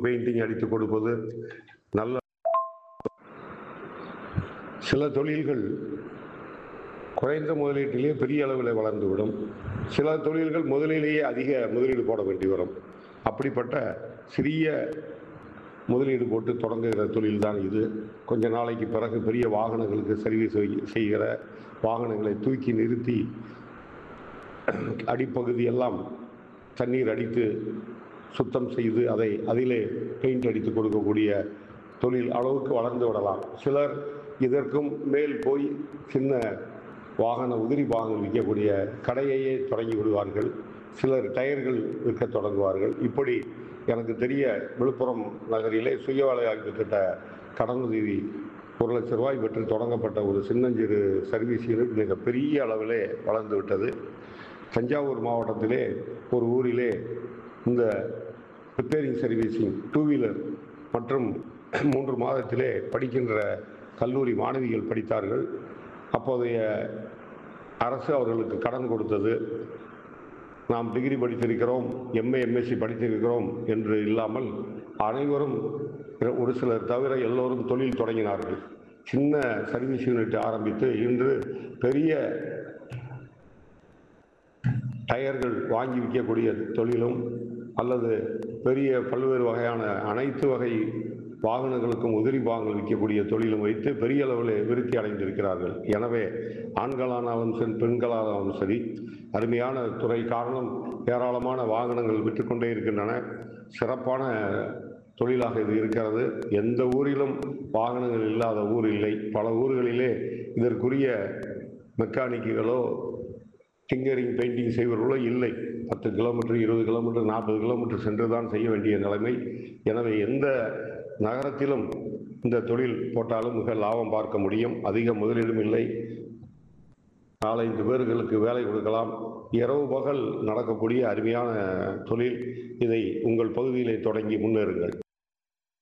painting அடித்து கொடுப்பது நல்ல சில தொழில்கள் குறைந்த முதலீட்டிலேயே பெரிய அளவில் வளர்ந்துவிடும் சில தொழில்கள் முதலிலேயே அதிக முதலீடு போட வேண்டி வரும் அப்படிப்பட்ட சிறிய முதலீடு போட்டு தொடங்குகிற தொழில் தான் இது கொஞ்ச நாளைக்கு பிறகு பெரிய வாகனங்களுக்கு சர்வீஸ் செய்- செய்கிற வாகனங்களை தூக்கி நிறுத்தி அடிப்பகுதி எல்லாம் தண்ணீர் அடித்து சுத்தம் செய்து அதை அதிலே பெயிண்ட் அடித்து கொடுக்கக்கூடிய தொழில் அளவுக்கு வளர்ந்து விடலாம் சிலர் இதற்கும் மேல் போய் சின்ன வாகன உதிரி பாகங்கள் விற்கக்கூடிய கடையையே தொடங்கி விடுவார்கள் சிலர் டயர்கள் விற்க தொடங்குவார்கள் இப்படி எனக்கு தெரிய விழுப்புரம் நகரிலே சுய வேலைவாய்ப்பு திட்ட கடனுதவி ஒரு லட்ச ரூபாய் பெற்று தொடங்கப்பட்ட ஒரு சின்னஞ்சிறு சர்வீஸ் யூனிட் மிக பெரிய அளவிலே வளர்ந்து விட்டது தஞ்சாவூர் மாவட்டத்திலே ஒரு ஊரிலே இந்த ரிப்பேரிங் சர்வீசிங் டூ வீலர் மற்றும் மூன்று மாதத்திலே படிக்கின்ற கல்லூரி மாணவிகள் படித்தார்கள் அப்போதைய அரசு அவர்களுக்கு கடன் கொடுத்தது நாம் டிகிரி படித்திருக்கிறோம் எம்ஏ எம்எஸ்சி படித்திருக்கிறோம் என்று இல்லாமல் அனைவரும் ஒரு சிலர் தவிர எல்லோரும் தொழில் தொடங்கினார்கள் சின்ன சர்வீஸ் யூனிட் ஆரம்பித்து இன்று பெரிய டயர்கள் வாங்கி விற்கக்கூடிய தொழிலும் அல்லது பெரிய பல்வேறு வகையான அனைத்து வகை வாகனங்களுக்கும் உதிரி பாகங்கள் விற்கக்கூடிய தொழிலும் வைத்து பெரிய அளவில் விருத்தி அடைந்திருக்கிறார்கள் எனவே ஆண்களானாலும் சரி பெண்களானாலும் சரி அருமையான துறை காரணம் ஏராளமான வாகனங்கள் விற்றுக்கொண்டே இருக்கின்றன சிறப்பான தொழிலாக இது இருக்கிறது எந்த ஊரிலும் வாகனங்கள் இல்லாத ஊர் இல்லை பல ஊர்களிலே இதற்குரிய மெக்கானிக்குகளோ டிங்கரிங் பெயிண்டிங் செய்வர்களோ இல்லை பத்து கிலோமீட்டர் இருபது கிலோமீட்டர் நாற்பது கிலோமீட்டர் சென்று தான் செய்ய வேண்டிய நிலைமை எனவே எந்த நகரத்திலும் இந்த தொழில் போட்டாலும் மிக லாபம் பார்க்க முடியும் அதிக முதலீடும் இல்லை நாலஞ்சு பேர்களுக்கு வேலை கொடுக்கலாம் இரவு பகல் நடக்கக்கூடிய அருமையான தொழில் இதை உங்கள் பகுதியிலே தொடங்கி முன்னேறுங்கள்